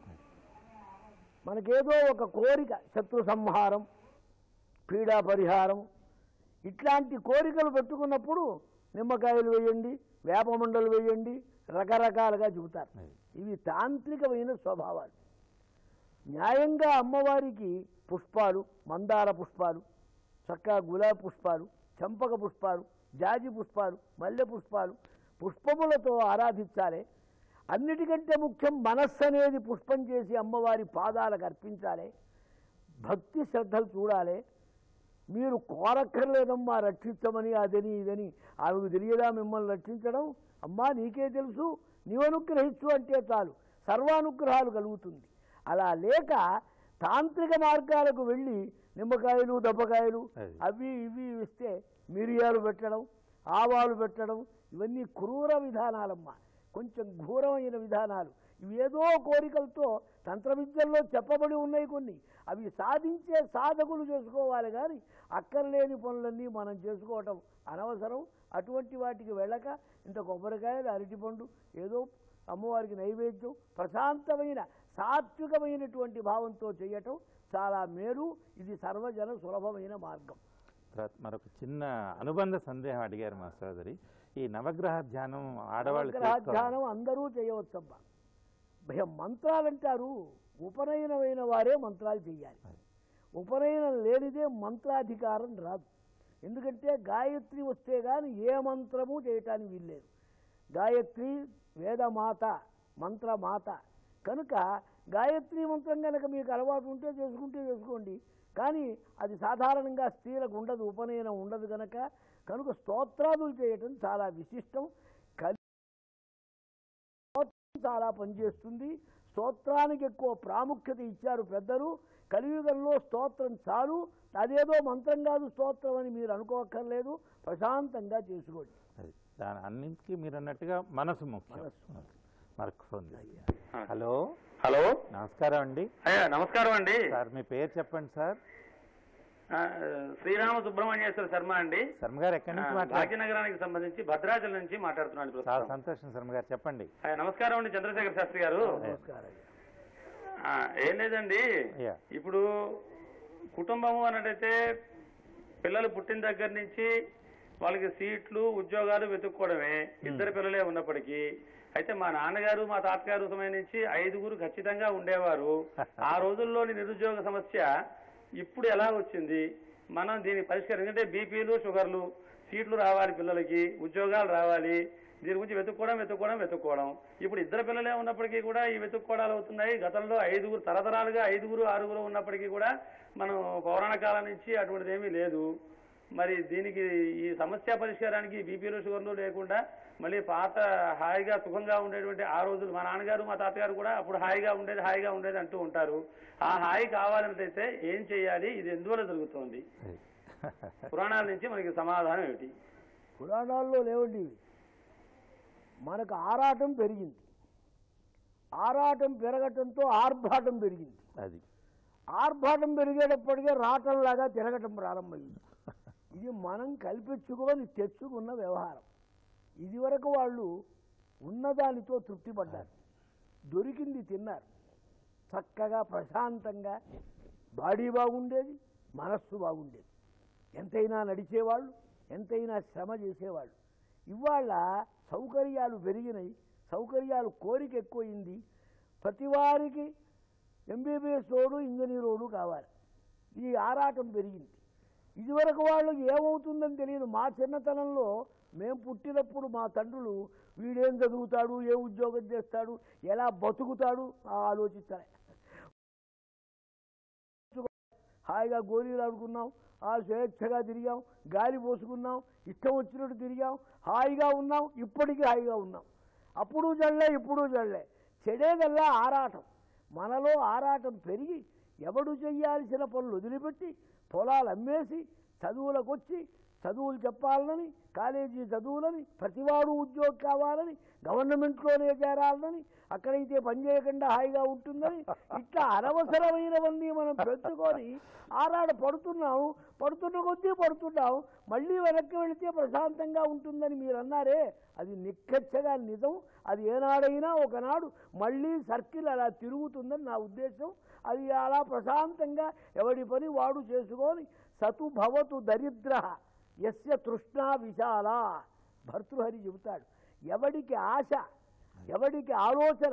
మనకేదో ఒక కోరిక శత్రు సంహారం పీడా పరిహారం ఇట్లాంటి కోరికలు పెట్టుకున్నప్పుడు నిమ్మకాయలు వేయండి వేపమండలు వేయండి రకరకాలుగా చెబుతారు ఇవి తాంత్రికమైన స్వభావాలు న్యాయంగా అమ్మవారికి పుష్పాలు మందార పుష్పాలు చక్కగా గులాబీ పుష్పాలు చంపక పుష్పాలు జాజి పుష్పాలు మల్లె పుష్పాలు పుష్పములతో ఆరాధించాలి అన్నిటికంటే ముఖ్యం మనస్సు అనేది పుష్పం చేసి అమ్మవారి పాదాలకు అర్పించాలి భక్తి శ్రద్ధలు చూడాలి మీరు కోరక్కర్లేదమ్మా రక్షించమని అదని ఇదని ఆమెకు తెలియదా మిమ్మల్ని రక్షించడం అమ్మా నీకే తెలుసు నీవు అనుగ్రహించు అంటే చాలు సర్వానుగ్రహాలు కలుగుతుంది అలా లేక తాంత్రిక మార్గాలకు వెళ్ళి నిమ్మకాయలు దెబ్బకాయలు అది. అవి ఇవి ఇస్తే మిరియాలు పెట్టడం ఆవాలు పెట్టడం ఇవన్నీ క్రూర విధానాలమ్మా కొంచెం ఘోరమైన విధానాలు ఇవి ఏదో కోరికలతో తంత్ర విద్యల్లో చెప్పబడి ఉన్నాయి కొన్ని అవి సాధించే సాధకులు చేసుకోవాలి కానీ అక్కర్లేని పనులన్నీ మనం చేసుకోవటం అనవసరం అటువంటి వాటికి వెళ్ళక ఇంత కొబ్బరికాయలు అరటిపండు ఏదో అమ్మవారికి నైవేద్యం ప్రశాంతమైన సాత్వికమైనటువంటి భావంతో చేయటం చాలా మేలు ఇది సర్వజన సులభమైన మార్గం తర్వాత మరొక చిన్న అనుబంధ సందేహం అడిగారు మా సోదరి ఈ నవగ్రహ ధ్యానం ఆడవాళ్ళు చేసుకోవాలి. గ్రహధ్యానం అందరూ చేయవచ్చమ్మా భయం మంత్రాలు అంటారు ఉపనయనమైన వారే మంత్రాలు చేయాలి ఉపనయనం లేనిదే మంత్రాధికారం రాదు ఎందుకంటే గాయత్రి వస్తే కానీ ఏ మంత్రము చేయటానికి వీల్లేదు గాయత్రి వేదమాత మంత్రమాత కనుక గాయత్రి మంత్రం కనుక మీకు అలవాటు ఉంటే చేసుకుంటే చేసుకోండి కానీ అది సాధారణంగా స్త్రీలకు ఉండదు ఉపనయనం ఉండదు కనుక కనుక స్తోత్రాదులు చేయటం చాలా విశిష్టం కలి స్తోత్రం చాలా పనిచేస్తుంది స్తోత్రానికి ఎక్కువ ప్రాముఖ్యత ఇచ్చారు పెద్దలు కలియుగంలో స్తోత్రం చాలు అదేదో మంత్రం కాదు స్తోత్రం అని మీరు అనుకోక్కర్లేదు ప్రశాంతంగా చేసుకోండి అది. దాని అన్నింటికి మీరు అన్నట్టుగా మనసు ముఖ్యం మనసు. మరొక ఫోన్ హలో హలో నమస్కారం అండి అయ్యా నమస్కారం అండి సార్ మీ పేరు చెప్పండి సార్ ఆ, శ్రీరామ సుబ్రహ్మణ్యేశ్వర శర్మ అండి శర్మ గారు ఎక్కడి నుంచి ఆ, మాట్లాడుతున్నారు భాగ్యనగరానికి సంబంధించి భద్రాచలం నుంచి మాట్లాడుతున్నాను చాలా ప్రస్తుతం. సంతోషం శర్మ గారు చెప్పండి అయ్యా, నమస్కారం అండి చంద్రశేఖర్ శాస్త్రి గారు నమస్కారం ఆ, ఏం లేదండి అయ్యా. ఇప్పుడు కుటుంబము అన్నట్టయితే పిల్లలు పుట్టిన దగ్గర నుంచి వాళ్ళకి సీట్లు ఉద్యోగాలు వెతుక్కోవడమే ఇద్దరు పిల్లలే ఉన్నప్పటికీ అయితే మా నాన్నగారు మా తాతగారు సమయం నుంచి ఐదుగురు ఖచ్చితంగా ఉండేవారు ఆ రోజుల్లోని నిరుద్యోగ సమస్య ఇప్పుడు ఎలా వచ్చింది మనం దీని పరిష్కారం ఎందుకంటే బీపీలు షుగర్లు సీట్లు రావాలి పిల్లలకి ఉద్యోగాలు రావాలి దీని గురించి వెతుక్కోవడం వెతుక్కోవడం వెతుక్కోవడం ఇప్పుడు ఇద్దరు పిల్లలే ఉన్నప్పటికీ కూడా ఈ వెతుక్కోవడాలు అవుతున్నాయి గతంలో ఐదుగురు తరతరాలుగా ఐదుగురు ఆరుగురు ఉన్నప్పటికీ కూడా మనం పౌరాణ కాలం నుంచి అటువంటిది ఏమీ లేదు మరి దీనికి ఈ సమస్య పరిష్కారానికి బీపీలు షుగర్లు లేకుండా మళ్ళీ పాత హాయిగా సుఖంగా ఉండేటువంటి ఆ రోజులు మా నాన్నగారు మా తాతగారు కూడా అప్పుడు హాయిగా ఉండేది హాయిగా ఉండేది అంటూ ఉంటారు ఆ హాయి కావాలంటే ఏం చేయాలి ఇది ఎందువల్ల జరుగుతోంది అది. పురాణాల నుంచి మనకి సమాధానం ఏమిటి పురాణాల్లో లేవండి ఇవి మనకు ఆరాటం పెరిగింది ఆరాటం పెరగటంతో ఆర్భాటం పెరిగింది అది ఆర్భాటం పెరిగేటప్పటికే రాటంలాగా తిరగటం ప్రారంభమైంది ఇది మనం కల్పించుకొని తెచ్చుకున్న వ్యవహారం ఇదివరకు వాళ్ళు ఉన్నదానితో తృప్తి పడ్డారు దొరికింది తిన్నారు చక్కగా ప్రశాంతంగా బాడీ బాగుండేది మనస్సు బాగుండేది ఎంతైనా నడిచేవాళ్ళు ఎంతైనా శ్రమ చేసేవాళ్ళు ఇవాళ సౌకర్యాలు పెరిగినాయి సౌకర్యాలు కోరిక ఎక్కువయింది ప్రతి వారికి ఎంబీబీఎస్ రోడ్డు ఇంజనీరోడు కావాలి ఈ ఆరాటం పెరిగింది ఇదివరకు వాళ్ళు ఏమవుతుందని తెలియదు మా చిన్నతనంలో మేము పుట్టినప్పుడు మా తండ్రులు వీడేం చదువుతాడు ఏ ఉద్యోగం చేస్తాడు ఎలా బతుకుతాడు ఆ ఆలోచిస్తారే హాయిగా గోళీలు ఆడుకున్నాం ఆ స్వేచ్ఛగా తిరిగాం గాలి పోసుకున్నాం ఇష్టం వచ్చినట్టు తిరిగాం హాయిగా ఉన్నాం ఇప్పటికీ హాయిగా ఉన్నాం అప్పుడు జల్లే ఇప్పుడు జల్లే చెడేదల్లా ఆరాటం మనలో ఆరాటం పెరిగి ఎవడు చెయ్యాల్సిన పనులు వదిలిపెట్టి పొలాలు అమ్మేసి చదువులకు వచ్చి చదువులు చెప్పాలని కాలేజీ చదువులని ప్రతివాడు ఉద్యోగం కావాలని గవర్నమెంట్లోనే చేరాలని అక్కడైతే పని చేయకుండా హాయిగా ఉంటుందని ఇట్లా అనవసరమైనవన్నీ మనం పెంచుకొని ఆరాడ పడుతున్నాం పడుతున్న కొద్దీ పడుతున్నాం మళ్ళీ వెనక్కి వెళితే ప్రశాంతంగా ఉంటుందని మీరు అన్నారే అది నిక్కచ్చగా నిజం అది ఏనాడైనా ఒకనాడు మళ్ళీ సర్కిల్ అలా తిరుగుతుందని నా ఉద్దేశం అది అలా ప్రశాంతంగా ఎవడి పని వాడు చేసుకొని సతు భవతు దరిద్ర యస్య తృష్ణా విశాల భర్తృహరి చెబుతాడు ఎవడికి ఆశ ఎవడికి ఆలోచన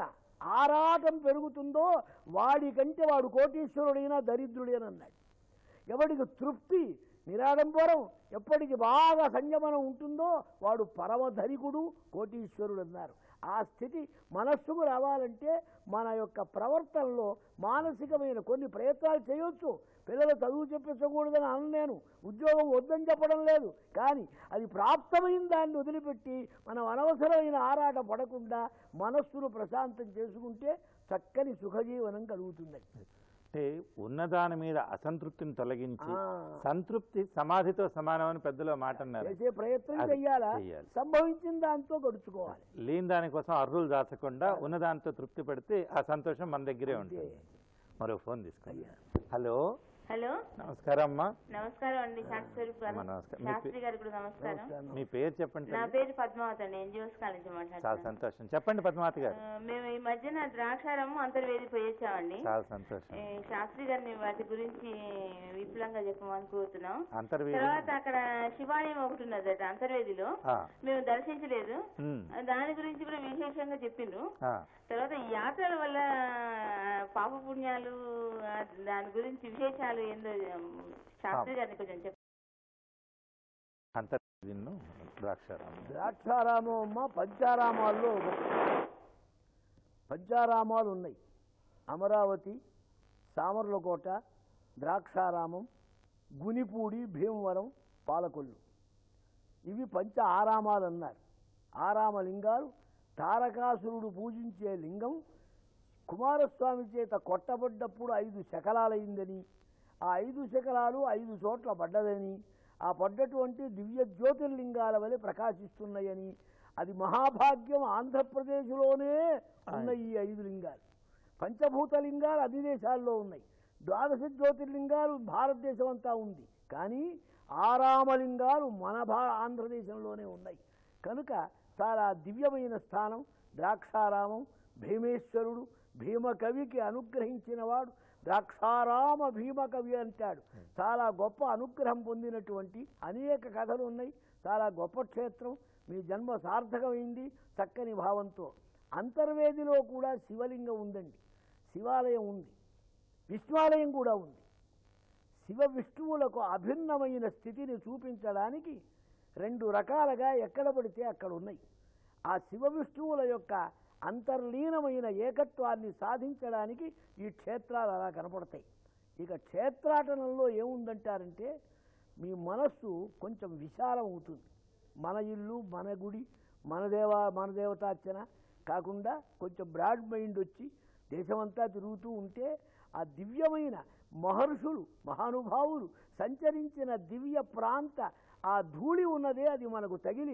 ఆరాటం పెరుగుతుందో వాడికంటే వాడు కోటీశ్వరుడైనా దరిద్రుడైనా అన్నాడు ఎవడికి తృప్తి నిరాడంబరం ఎప్పటికి బాగా సంయమనం ఉంటుందో వాడు పరమధనికుడు కోటీశ్వరుడు అన్నారు ఆ స్థితి మనస్సుకు రావాలంటే మన యొక్క ప్రవర్తనలో మానసికమైన కొన్ని ప్రయత్నాలు చేయొచ్చు పిల్లలు చదువు చెప్పించకూడదని అన్న నేను ఉద్యోగం వద్దని చెప్పడం లేదు కానీ అది ప్రాప్తమైన దాన్ని వదిలిపెట్టి మనం అనవసరమైన ఆరాట పడకుండా మనస్సును ప్రశాంతం చేసుకుంటే చక్కని సుఖజీవనం కలుగుతుందండి అంటే ఉన్నదాని మీద అసంతృప్తిని తొలగించి ఆ. సంతృప్తి సమాధితో సమానమని పెద్దలు మాట అన్నారు చేసే ప్రయత్నం అది చెయ్యాలా చెయ్యాలి. సంభవించిన దాంతో గడుచుకోవాలి లేని దానికోసం అర్రులు దాచకుండా ఉన్నదానితో తృప్తి పడితే ఆ సంతోషం మన దగ్గరే ఉంటుంది మరో ఫోన్ తీసుకోండి హలో హలో నమస్కారం అమ్మా నమస్కారం అండి శాంతి స్వరూప్ గారు అమ్మ, నమస్కారం. మీ శాస్త్రి గారికి కూడా నమస్కారం మీ పేరు చెప్పండి నా తల్లి. పేరు పద్మావతి అండి ఎన్జిఓస్ కాలేజ్ చాలా మాట్లాడుతున్నాను సంతోషం చెప్పండి పద్మావతి గారు ఆ, మేము ఈ మధ్యన ద్రాక్షారము అంతర్వేది పోయి వచ్చామండి చాలా సంతోషం ఈ శాస్త్రి గారిని వాటి గురించి విపులంగా చెప్పమని కోరుతున్నాం అంతర్వేది తర్వాత అక్కడ శివాలయం ఒకటి ఉన్నదట అంతర్వేదిలో ఆ, మేము దర్శించలేదు ఉమ్, ఆ, దాని గురించి కూడా విశేషంగా చెప్పిండ్రు ఆ, తర్వాత ఈ యాత్రల వల్ల పాపపుణ్యాలు ఆ, దాని గురించి విశేషాలు ఏందో ఉమ్, శాస్త్రి గారిని కొంచెం చెప్పండి అంతర్వేదిను ద్రాక్షారామం ద్రాక్షారామం అమ్మ పంచారామాల్లో ఒకటి పంచారామాలు ఉన్నాయి అమరావతి సామర్లకోట ద్రాక్షారామం గునిపూడి భీమవరం పాలకొల్లు ఇవి పంచ ఆరామాలు అన్నారు ఆరామ లింగాలు తారకాసురుడు పూజించే లింగం కుమారస్వామి చేత కొట్టబడ్డప్పుడు ఐదు శకలాలైందని ఆ ఐదు శకలాలు ఐదు చోట్ల పడ్డదని ఆ పడ్డటువంటి దివ్య జ్యోతిర్లింగాల వలె ప్రకాశిస్తున్నాయని అది మహాభాగ్యం ఆంధ్రప్రదేశ్లోనే ఉన్న ఈ ఐదు లింగాలు పంచభూత లింగాలు అన్ని దేశాల్లో ఉన్నాయి ద్వాదశ జ్యోతిర్లింగాలు భారతదేశం అంతా ఉంది కానీ ఆరామలింగాలు మన భా ఆంధ్రదేశంలోనే ఉన్నాయి కనుక చాలా దివ్యమైన స్థానం ద్రాక్షారామం భీమేశ్వరుడు భీమకవికి అనుగ్రహించిన వాడు ద్రాక్షారామ భీమకవి అంటాడు చాలా గొప్ప అనుగ్రహం పొందినటువంటి అనేక కథలు ఉన్నాయి చాలా గొప్ప క్షేత్రం మీ జన్మ సార్థకమైంది చక్కని భావంతో అంతర్వేదిలో కూడా శివలింగం ఉందండి శివాలయం ఉంది విష్ణువాలయం కూడా ఉంది శివ విష్ణువులకు అభిన్నమైన స్థితిని చూపించడానికి రెండు రకాలుగా ఎక్కడ పడితే అక్కడ ఉన్నాయి ఆ శివ విష్ణువుల యొక్క అంతర్లీనమైన ఏకత్వాన్ని సాధించడానికి ఈ క్షేత్రాలు అలా కనపడతాయి ఇక క్షేత్రాటనంలో ఏముందంటారంటే మీ మనస్సు కొంచెం విశాలం అవుతుంది మన ఇల్లు మన గుడి మన దేవా మన దేవతార్చన కాకుండా కొంచెం బ్రాడ్ మైండ్ వచ్చి దేశమంతా తిరుగుతూ ఉంటే ఆ దివ్యమైన మహర్షులు మహానుభావులు సంచరించిన దివ్య ప్రాంత ఆ ధూళి ఉన్నదే అది మనకు తగిలి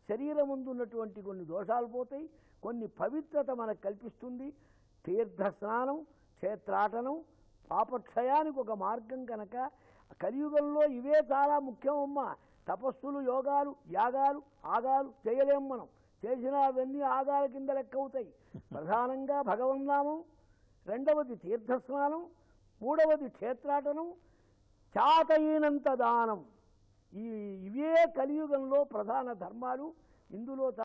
శరీరం ముందు ఉన్నటువంటి కొన్ని దోషాలు పోతాయి కొన్ని పవిత్రత మనకు కల్పిస్తుంది తీర్థ స్నానం క్షేత్రాటనం పాపక్షయానికి ఒక మార్గం కనుక కలియుగంలో ఇవే చాలా ముఖ్యమమ్మా తపస్సులు యోగాలు యాగాలు ఆగాలు చేయలేం మనం చేసిన అవన్నీ ఆగాల కింద లెక్క అవుతాయి ప్రధానంగా భగవన్నామం రెండవది తీర్థస్నానం మూడవది క్షేత్రాటనం చాతయినంత దానం ఈ ఇవే కలియుగంలో ప్రధాన ధర్మాలు ఇందులో చా-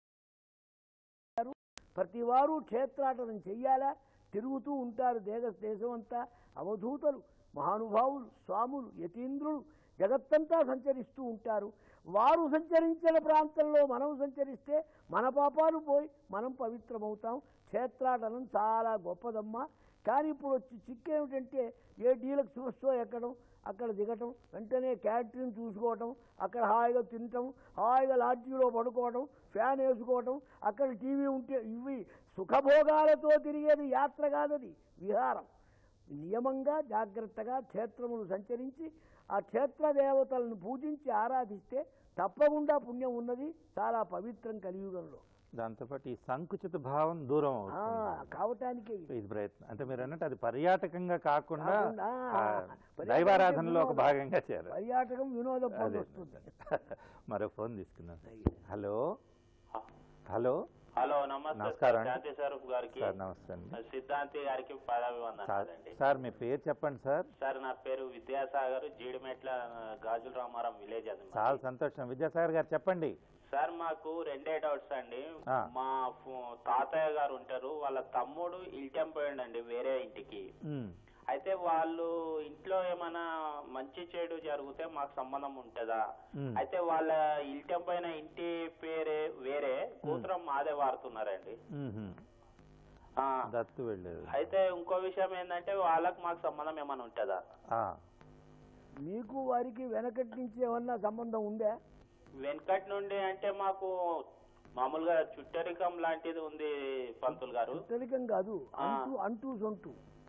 ప్రతి వారు క్షేత్రాటనం చెయ్యాలా తిరుగుతూ ఉంటారు దేశ దేశమంతా అవధూతలు మహానుభావులు స్వాములు యతీంద్రులు జగత్తంతా సంచరిస్తూ ఉంటారు వారు సంచరించిన ప్రాంతంలో మనం సంచరిస్తే మన పాపాలు పోయి మనం పవిత్రమవుతాం క్షేత్రాటనం చాలా గొప్పదమ్మా కానీ ఇప్పుడు వచ్చి చిక్కేమిటంటే ఏ డీలక్స్ బస్సో ఎక్కడం అక్కడ దిగటం వెంటనే క్యాటరింగ్ చూసుకోవటం అక్కడ హాయిగా తినటం హాయిగా లాడ్జీలో పడుకోవటం ఫ్యాన్ వేసుకోవటం అక్కడ టీవీ ఉంటే ఇవి సుఖభోగాలతో తిరిగేది యాత్ర కాదది విహారం నియమంగా జాగ్రత్తగా క్షేత్రములు సంచరించి ఆ క్షేత్ర దేవతలను పూజించి ఆరాధిస్తే తప్పకుండా పుణ్యం ఉన్నది చాలా పవిత్రం కలియుగంలో దాంతోపాటు ఈ సంకుచిత భావం దూరం ఆ, అవుతుంది కావటానికే ఇది. ఇది ప్రయత్నం అంటే మీరు అన్నట్టు అది పర్యాటకంగా కాకుండా కాకుండా, ఆ, పర్యాటకం దైవారాధనలో ఒక వినోదం. భాగంగా చేరారు పర్యాటకం వినోదం అదే. పొంది వస్తుంది మరో ఫోన్ తీసుకుందాం హలో హలో హలో నమస్తే నమస్కారం సార్. అండి. శాంతి స్వరూప్ గారికి సార్ నమస్తే అండి సిద్ధాంతి గారికి సార్ పదాభివందనాలండి సార్ మీ పేరు చెప్పండి సార్ సార్ నా పేరు విద్యాసాగర్ జీడిమెట్ల ఆ, గాజుల రామారం విలేజ్ అది మాది. చాలా సంతోషం విద్యాసాగర్ గారు చెప్పండి సార్ మాకు రెండే డౌట్స్ అండి ఆ. మా ఫో- తాతయ్య గారు ఉంటారు వాళ్ళ తమ్ముడు ఇల్టెం పోయిండండి వేరే ఇంటికి ఉమ్, అయితే వాళ్ళు ఇంట్లో ఏమైనా మంచి చెడు జరిగితే మాకు సంబంధం ఉంటుందా ఉమ్. అయితే వాళ్ళ ఇల్టెం పైన ఇంటి పేరే వేరే కూతురం మాదే వాడుతున్నారండి ఉమ్హు. ఆ. దత్తు వెళ్ళేది అయితే ఇంకో విషయం ఏంటంటే వాళ్ళకి మాకు సంబంధం ఏమైనా ఉంటుందా ఆ, మీకు వారికి వెనకటి నుంచి ఏమన్నా సంబంధం ఉందా వెనకటి నుండి అంటే మాకు మామూలుగా చుట్టరికం లాంటిది ఉంది పంతులు గారు తెలికం కాదు ఆ. అంటూ అంటూ సొంటు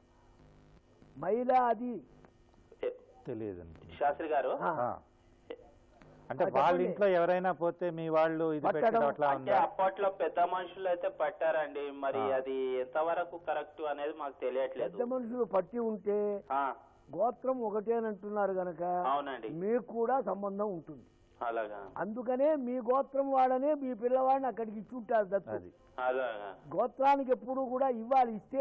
మహిళ అది తెలియదు శాస్త్రి గారు ఆ. అంటే ఆ, వాళ్ళ చెప్పండి. ఇంట్లో ఎవరైనా పోతే మీ వాళ్ళు ఇది పట్టడం. పెట్టడం అట్లా అంటే ఉందా అప్పట్లో పెద్ద మనుషులు అయితే పట్టారండి మరి ఆ. అది ఎంతవరకు కరెక్ట్ అనేది మాకు తెలియట్లేదు పెద్ద మనుషులు పట్టి ఉంటే ఆ, గోత్రం ఒకటేనంటున్నారు గనక అవునండి మీకు కూడా సంబంధం ఉంటుంది అలాగా అందుకనే మీ గోత్రం వాడనే మీ పిల్లవాడిని అక్కడికి ఇచ్చి ఉంటారు దత్తు అది అలాగా గోత్రానికి ఎప్పుడు కూడా ఇవ్వాలి ఇస్తే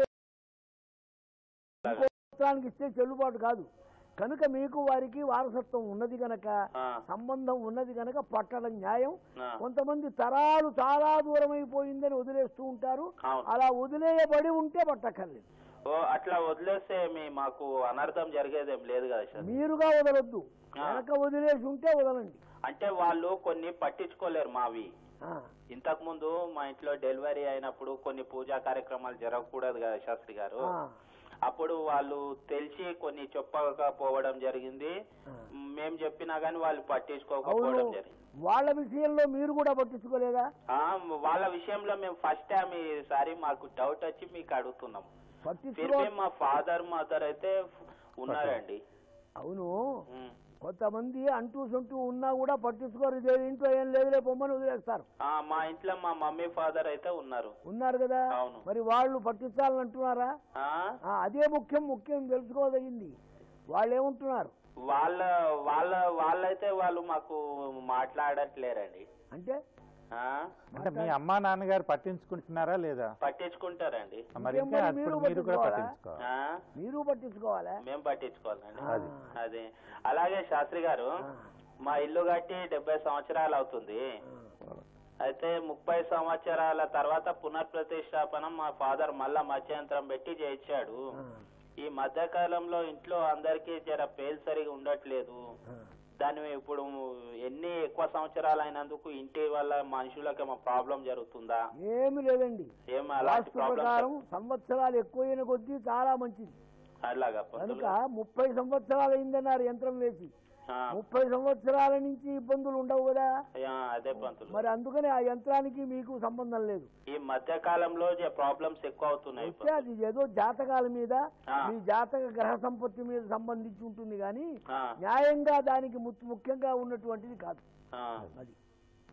ఇంకో గోత్రానికి ఇస్తే చెల్లుబాటు కాదు కనుక మీకు వారికి వారసత్వం ఉన్నది గనక ఆ, సంబంధం ఉన్నది గనక పట్టడం న్యాయం ఆ, కొంతమంది తరాలు చాలా దూరం అయిపోయిందని వదిలేస్తూ ఉంటారు అవును అలా వదిలేయబడి ఉంటే పట్టక్కర్లేదు ఓ అట్లా వదిలేస్తే మీ మాకు అనర్థం జరిగేదేం లేదు కదా సార్ మీరుగా వదలొద్దు ఆ. వెనక వదిలేసి ఉంటే వదలండి అంటే వాళ్ళు కొన్ని పట్టించుకోలేరు మావి ఆ, ఇంతకు ముందు మా ఇంట్లో డెలివరీ అయినప్పుడు కొన్ని పూజా కార్యక్రమాలు జరగకూడదు కదా శాస్త్రి గారు ఆ, అప్పుడు వాళ్ళు తెలిసి కొన్ని చెప్పకపోవడం జరిగింది ఆ. మేము చెప్పినా గానీ వాళ్ళు అవును పట్టించుకోకపోవడం జరిగింది వాళ్ళ విషయంలో మీరు కూడా పట్టించుకోలేదా ఆ, వాళ్ళ విషయంలో మేము ఫస్ట్ టైం ఈసారి మాకు డౌట్ వచ్చి మీకు అడుగుతున్నాం పట్టించుకో తిరిగి మా ఫాదర్ మదర్ అయితే ఉన్నారండి అవును ఉమ్. కొంతమంది అంటూ సొంటూ ఉన్నా కూడా పట్టించుకోరు ఇదే ఇంట్లో ఏం లేదులే పొమ్మని వదిలేస్తారు ఆ, మా ఇంట్లో మా మమ్మీ ఫాదర్ అయితే ఉన్నారు ఉన్నారు కదా అవును. మరి వాళ్ళు పట్టించాలని అంటున్నారా ఆ ఆ, అదే ముఖ్యం ముఖ్యం తెలుసుకోదగింది వాళ్ళు ఏమంటున్నారు వాళ్ళ వాళ్ళ వాళ్ళైతే వాళ్ళు మాకు మాట్లాడట్లేరండి అంటే ఆ అంటే మీ అమ్మా నాన్నగారు పట్టించుకుంటున్నారా లేదా పట్టించుకుంటారండి మరి ఇంకా ఇంకేం మరి అప్పుడు మీరు మీరు కూడా పట్టించుకోవాలా? పట్టించుకోవాలి ఆ మీరు పట్టించుకోవాలా మేము పట్టించుకోవాలండి అది. అదే అలాగే శాస్త్రి గారు ఆ, మా ఇల్లు కట్టి డెబ్బై సంవత్సరాలు అవుతుంది ఆ. అయితే ముప్పై సంవత్సరాల తర్వాత పునఃప్రతిష్టాపన మా ఫాదర్ మళ్ళా మధ్యంతరం పెట్టి చేయించాడు ఆ, ఈ మధ్య కాలంలో ఇంట్లో అందరికీ జర పేలు సరిగా ఉండట్లేదు ఆ. దాని ఇప్పుడు ఎన్ని ఎక్కువ సంవత్సరాలు అయినందుకు ఇంటి వల్ల మనుషులకి ఏమో ప్రాబ్లం జరుగుతుందా ఏమి లేదండి ఏం అలాంటి వాస్తు ప్రకారం ప్రాబ్లం సంవత్సరాలు ఎక్కువైన కొద్దీ చాలా మంచిది అలాగా పంతులు కనుక ముప్పై సంవత్సరాలు అయిందన్నారు యంత్రం వేసి ఆ, ముప్పై సంవత్సరాల నుంచి ఇబ్బందులు ఉండవు కదా ఆ, అదే పంతులు మరి అందుకని ఆ యంత్రానికి మీకు సంబంధం లేదు ఈ మధ్య కాలంలో ప్రాబ్లమ్స్ ఎక్కువ అవుతున్నాయి అయితే అది ఏదో జాతకాల మీద ఆ. మీ జాతక గ్రహ సంపత్తి మీద సంబంధించి ఉంటుంది కానీ ఆ, న్యాయంగా దానికి ము- ముఖ్యంగా ఉన్నటువంటిది కాదు ఆ. అది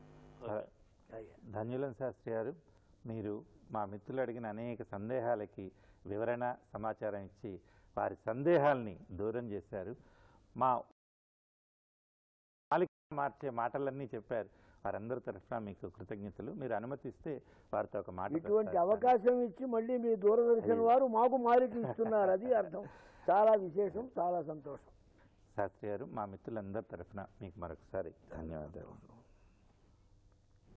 ధన్యులం శాస్త్రి గారు మీరు మా మిత్రులు అడిగిన అనేక సందేహాలకి వివరణ సమాచారం ఇచ్చి వారి సందేహాల్ని దూరం చేశారు మా నాలుక మార్చే మాటలన్నీ చెప్పారు వారందరి తరఫున మీకు కృతజ్ఞతలు మీరు అనుమతిస్తే వారితో ఒక మాట ఇటువంటి ప్రస్తావిస్తాను. అవకాశం ఇచ్చి మళ్ళీ మీ దూరదర్శన్ వారు మాకు మాలిక ఇస్తున్నారు అది అర్థం చాలా విశేషం చాలా సంతోషం శాస్త్రి గారు మా మిత్రులందరి తరఫున మీకు మరొకసారి ధన్యవాదాలు